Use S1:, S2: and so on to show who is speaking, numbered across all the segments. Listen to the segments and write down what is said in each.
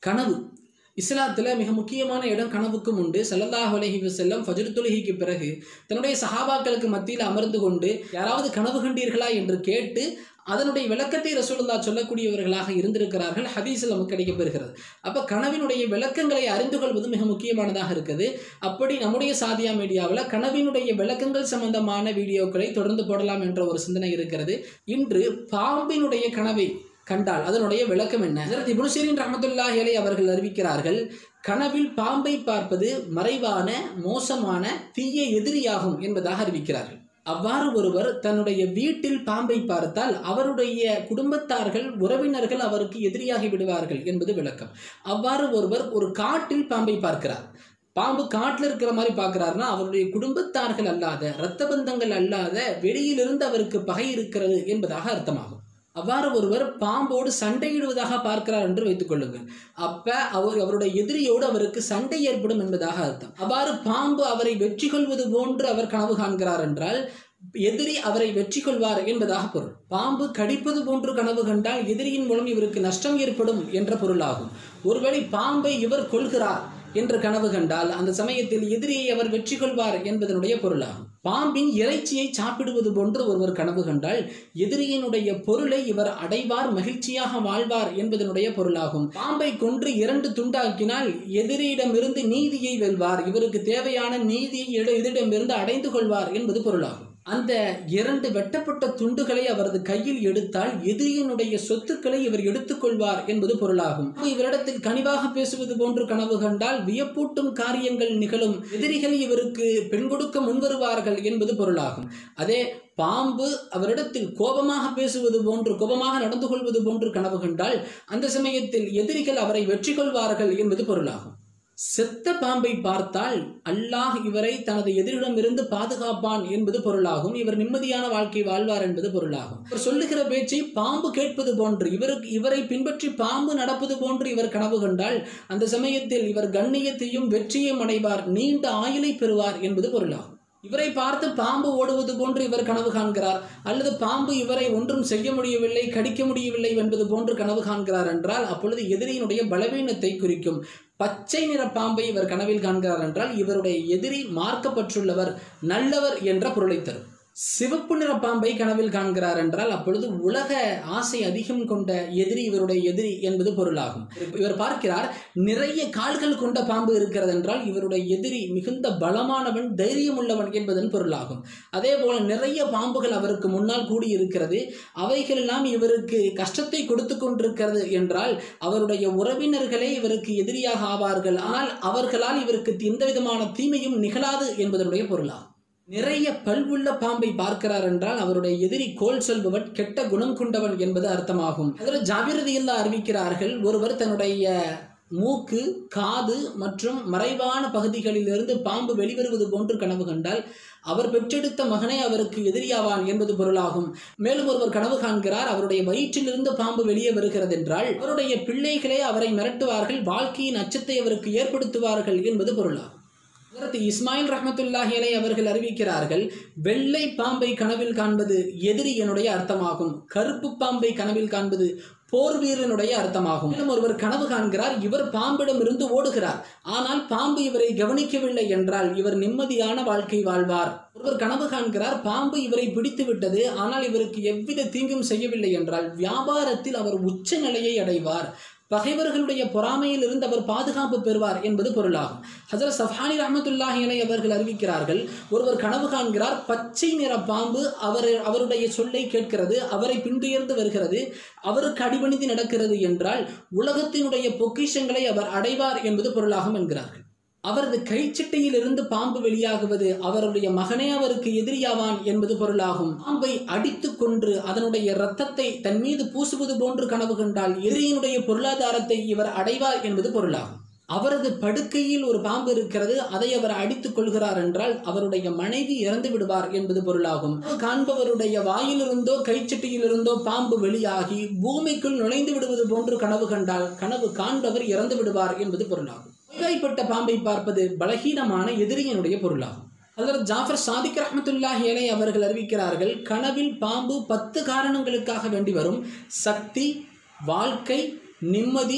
S1: கனவு இஸ்லாத்தில் மிக முக்கியமான இடம் கனவுக்கும் உண்டு ஸல்லல்லாஹு அலைஹி வஸல்லம் ஃபஜ்ர் தொழுகைக்கு பிறகு தன்னுடைய சஹாபாக்களுக்கு மத்தியில் அமர்ந்து கொண்டு யாராவது கனவு கண்டீர்களா என்று கேட்டு அதனுடைய விளக்கத்தை ரசூலுல்லாஹ் சொல்லக்கூடியவர்களாக இருந்திருக்கிறார்கள் ஹதீஸில் நமக்கு கிடைக்கப்பெறுகிறது அப்போ கனவினுடைய விளக்கங்களை அறிந்து கொள்வது மிக முக்கியமானதாக இருக்குது அப்படி நம்முடைய சாதியா மீடியாவில் கனவினுடைய விளக்கங்கள் சம்பந்தமான வீடியோக்களை தொடர்ந்து போடலாம் என்ற ஒரு சிந்தனை இருக்கிறது இன்று பாம்பினுடைய கனவை கண்டால் அதனுடைய விளக்கம் என்ன ஹஜரத் இப்னு சீரின் ரஹமத்துல்லாஹி அலைஹி அவர்கள் அறிவிக்கிறார்கள் கனவில் பாம்பை பார்ப்பது மறைவான மோசமான தீய எதிரியாகும் என்பதாக அறிவிக்கிறார்கள் அவ்வாறு ஒருவர் தன்னுடைய வீட்டில் பாம்பை பார்த்தால் அவருடைய குடும்பத்தார்கள் உறவினர்கள் அவருக்கு எதிரியாகி விடுவார்கள் என்பது விளக்கம் அவ்வாறு ஒருவர் ஒரு காட்டில் பாம்பை பார்க்கிறார் பாம்பு காட்டில் இருக்கிற மாதிரி பார்க்குறாருன்னா அவருடைய குடும்பத்தார்கள் அல்லாத இரத்த பந்தங்கள் அல்லாத வெளியிலிருந்து அவருக்கு பகை இருக்கிறது என்பதாக அர்த்தமாகும் அவ்வாறு ஒருவர் பாம்போடு சண்டையிடுவதாக பார்க்கிறார் என்று வைத்துக் கொள்ளுங்கள் அப்ப அவர் அவருடைய எதிரியோடு அவருக்கு சண்டை ஏற்படும் என்பதாக அர்த்தம் அவ்வாறு பாம்பு அவரை வெற்றி கொள்வது போன்று அவர் கனவு காண்கிறார் என்றால் எதிரி அவரை வெற்றி கொள்வார் என்பதாக பொருள் பாம்பு கடிப்பது போன்று கனவு கண்டால் எதிரியின் மூலம் இவருக்கு நஷ்டம் ஏற்படும் என்ற பொருளாகும் ஒருவேளை பாம்பை இவர் கொள்கிறார் என்று கனவு கண்டால் அந்த சமயத்தில் எதிரியை அவர் வெற்றி கொள்வார் என்பதனுடைய பொருளாகும் பாம்பின் இறைச்சியை சாப்பிடுவது போன்று ஒருவர் கனவு கண்டால் எதிரியினுடைய பொருளை இவர் அடைவார் மகிழ்ச்சியாக வாழ்வார் என்பதனுடைய பொருளாகும் பாம்பை கொன்று இரண்டு துண்டாக்கினால் எதிரியிடமிருந்து நீதியை வெல்வார் இவருக்கு தேவையான நீதியை எடு- எதிரிடமிருந்து அடைந்து கொள்வார் என்பது பொருளாகும் அந்த இரண்டு வெட்டப்பட்ட துண்டுகளை அவரது கையில் எடுத்தால் எதிரியினுடைய சொத்துக்களை இவர் எடுத்துக்கொள்வார் என்பது பொருளாகும் இவரிடத்தில் கனிவாக பேசுவது போன்று கனவு கண்டால் வியப்பூட்டும் காரியங்கள் நிகழும் எதிரிகள் இவருக்கு பெண் கொடுக்க முன்வருவார்கள் என்பது பொருளாகும் அதே பாம்பு அவரிடத்தில் கோபமாக பேசுவது போன்று கோபமாக நடந்து கொள்வது போன்று கனவு கண்டால் அந்த சமயத்தில் எதிரிகள் அவரை வெற்றி கொள்வார்கள் என்பது பொருளாகும் செத்த பாம்பை பார்த்தால் அல்லாஹ் இவரை தனது எதிரிடமிருந்து பாதுகாப்பான் என்பது பொருளாகும் இவர் நிம்மதியான வாழ்க்கை வாழ்வார் என்பது பொருளாகும் இவர் சொல்லுகிற பேச்சை பாம்பு கேட்பது போன்று இவருக்கு இவரை பின்பற்றி பாம்பு நடப்பது போன்று இவர் கனவு கண்டால் அந்த சமயத்தில் இவர் கண்ணியத்தையும் வெற்றியும் அடைவார் நீண்ட ஆயுளை பெறுவார் என்பது பொருளாகும் இவரை பார்த்து பாம்பு ஓடுவது போன்று இவர் கனவு காண்கிறார் அல்லது பாம்பு இவரை ஒன்றும் செய்ய முடியவில்லை கடிக்க முடியவில்லை என்பது போன்று கனவு காண்கிறார் என்றால் அப்பொழுது எதிரியினுடைய பலவீனத்தை குறிக்கும் பச்சை நிற பாம்பை இவர் கனவில் காண்கிறார் என்றால் இவருடைய எதிரி மார்க்கப்பட்டுள்ளவர் நல்லவர் என்ற பொருளை தரும் சிவப்பு நிற பாம்பை கனவில் காண்கிறார் என்றால் அப்பொழுது உலக ஆசை அதிகம் கொண்ட எதிரி இவருடைய எதிரி என்பது பொருளாகும் இவர் பார்க்கிறார் நிறைய கால்கள் கொண்ட பாம்பு இருக்கிறது என்றால் இவருடைய எதிரி மிகுந்த பலமானவன் தைரியம் உள்ளவன் என்பதன் பொருளாகும் அதே போல நிறைய பாம்புகள் அவருக்கு முன்னால் கூடியிருக்கிறது அவைகளெல்லாம் இவருக்கு கஷ்டத்தை கொடுத்து கொண்டிருக்கிறது என்றால் அவருடைய உறவினர்களே இவருக்கு எதிரியாக ஆவார்கள் ஆனால் அவர்களால் இவருக்கு எந்த விதமான தீமையும் நிகழாது என்பதனுடைய பொருளாகும் நிறைய பல்வுள்ள பாம்பை பார்க்கிறார் என்றால் அவருடைய எதிரி கோல் சொல்பவன் கெட்ட குணம் கொண்டவன் என்பது அர்த்தமாகும் அதில் ஜாபிரதியில் அறிவிக்கிறார்கள் ஒருவர் தன்னுடைய மூக்கு காது மற்றும் மறைவான பகுதிகளிலிருந்து பாம்பு வெளிவருவது போன்று கனவு கண்டால் அவர் பெற்றெடுத்த மகனே அவருக்கு எதிரியாவான் என்பது பொருளாகும் மேலும் ஒருவர் கனவு காண்கிறார் அவருடைய வயிற்றிலிருந்து பாம்பு வெளியே வருகிறது என்றால் அவருடைய பிள்ளைகளே அவரை மிரட்டுவார்கள் வாழ்க்கையின் அச்சத்தை அவருக்கு ஏற்படுத்துவார்கள் என்பது பொருளாகும் ஹஜரத் இஸ்மாயில் ரஹமத்துல்லாஹி அலை அவர்கள் அறிவிக்கிறார்கள் வெள்ளை பாம்பை கனவில் காண்பது எதிரி என்னுடைய அர்த்தமாகும் கருப்பு பாம்பை கனவில் காண்பது போர் வீரனுடைய அர்த்தமாகும் மேலும் ஒருவர் கனவு காண்கிறார் இவர் பாம்பிடம் இருந்து ஓடுகிறார் ஆனால் பாம்பு இவரை கவனிக்கவில்லை என்றால் இவர் நிம்மதியான வாழ்க்கை வாழ்வார் ஒருவர் கனவு காண்கிறார் பாம்பு இவரை பிடித்து விட்டது ஆனால் இவருக்கு எவ்வித தீங்கும் செய்யவில்லை என்றால் வியாபாரத்தில் அவர் உச்ச நிலையை அடைவார் பகைவர்களுடைய பொறாமையில் இருந்து அவர் பாதுகாப்பு பெறுவார் என்பது பொருளாகும் ஹசரத் சஃபானி ரஹமத்துல்லாஹி அலை அவர்கள் அறிவிக்கிறார்கள் ஒருவர் கனவு காண்கிறார் பச்சை நிற பாம்பு அவர் அவருடைய சொல்லை கேட்கிறது அவரை பின்துயர்ந்து வருகிறது அவருக்கு அடிபணிந்து நடக்கிறது என்றால் உலகத்தினுடைய பொக்கிஷங்களை அவர் அடைவார் என்பது பொருளாகும் என்கிறார்கள் அவரது கைச்சட்டையிலிருந்து பாம்பு வெளியாகுவது அவருடைய மகனே அவருக்கு எதிரியாவான் என்பது பொருளாகும் பாம்பை அடித்து கொன்று அதனுடைய இரத்தத்தை தன் மீது பூசுவது போன்று கனவு கண்டால் எதிரியினுடைய பொருளாதாரத்தை இவர் அடைவார் என்பது பொருளாகும் அவரது படுக்கையில் ஒரு பாம்பு இருக்கிறது அதை அவர் அடித்துக் கொள்கிறார் என்றால் அவருடைய மனைவி இறந்து விடுவார் என்பது பொருளாகும் காண்பவருடைய வாயிலிருந்தோ கைச்சட்டியிலிருந்தோ பாம்பு வெளியாகி பூமிக்குள் நுழைந்து விடுவது போன்று கனவு கண்டால் கனவு காண்பவர் இறந்து விடுவார் என்பது பொருளாகும் நோய்வாய்ப்பட்ட பாம்பை பார்ப்பது பலகீனமான எதிரியினுடைய பொருளாகும் அதற்கு ஜாஃபர் சாதிக் ரஹமத்துல்லாஹி அலை அவர்கள் அறிவிக்கிறார்கள் கனவில் பாம்பு பத்து காரணங்களுக்காக வேண்டி வரும் சக்தி வாழ்க்கை நிம்மதி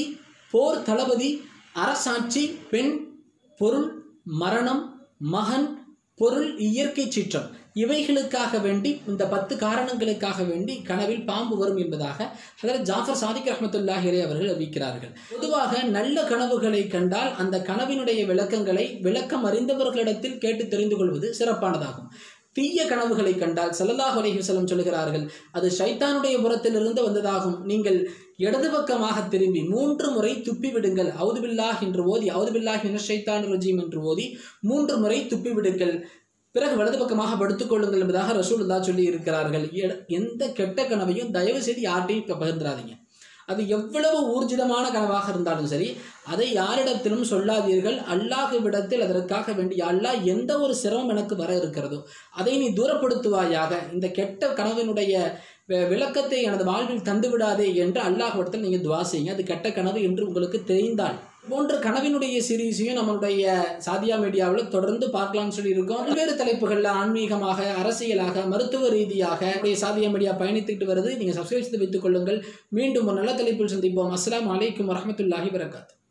S1: போர் தளபதி அரசாட்சி பெண் பொருள் மரணம் மகன் பொருள் இயற்கை சீற்றம் இவைகளுக்காக வேண்டி இந்த பத்து காரணங்களுக்காக வேண்டி கனவில் பாம்பு வரும் என்பதாக ஹதரத் ஜாஃபர் சாதிக் ரஹமத்துல்லாஹி அலைஹி அவர்கள் அறிவிக்கிறார்கள் பொதுவாக நல்ல கனவுகளை கண்டால் அந்த கனவினுடைய விளக்கங்களை விளக்கம் அறிந்தவர்களிடத்தில் கேட்டு தெரிந்து கொள்வது சிறப்பானதாகும் தீய கனவுகளை கண்டால் ஸல்லல்லாஹு அலைஹி வஸல்லம் சொல்கிறார்கள் அது ஷைத்தானுடைய புறத்திலிருந்து வந்ததாகும் நீங்கள் இடது பக்கமாக திரும்பி மூன்று முறை துப்பி விடுங்கள் அவுதுபில்லாஹ் என்று ஓதி அவுதுபில்லாஹ் மின ஷைத்தான் ரஜீம் என்று ஓதி மூன்று முறை துப்பி விடுங்கள் பிறகு வலது பக்கமாக படுத்துக் கொள்ளுங்கள் என்பதாக ரசூலுல்லா சொல்லி இருக்கிறார்கள் எ- எந்த கெட்ட கனவையும் தயவு செய்து யார்ட்டையும் இப்ப பகிர்ந்துடாதீங்க அது எவ்வளவு ஊர்ஜிதமான கனவாக இருந்தாலும் சரி அதை யாரிடத்திலும் சொல்லாதீர்கள் அல்லாஹ்விடத்தில் அதற்காக வேண்டிய அல்லாஹ் எந்த ஒரு சிரமம் எனக்கு வர இருக்கிறதோ அதை நீ தூரப்படுத்துவாயாக இந்த கெட்ட கனவினுடைய வி- விளக்கத்தை எனது வாழ்வில் தந்து விடாதே என்று அல்லாஹ்விடத்தில் நீங்கள் துவா செய்யுங்க அது கெட்ட கனவு என்று உங்களுக்கு தெரிந்தால் போன்ற கனவினுடைய சீரீஸையும் நம்மளுடைய சாதியா மீடியாவில் தொடர்ந்து பார்க்கலாம்னு சொல்லி இருக்கோம் பல்வேறு தலைப்புகளில் ஆன்மீகமாக அரசியலாக மருத்துவ ரீதியாக நம்முடைய சாதியா மீடியா பயணித்துக்கிட்டு வருது நீங்கள் சப்ஸ்கிரைப் செய்து வைத்துக் கொள்ளுங்கள் மீண்டும் ஒரு நல்ல தலைப்பில் சந்திப்போம் அஸ்ஸலாமு அலைக்கும் வரஹ்மத்துல்லாஹி வரகாத்து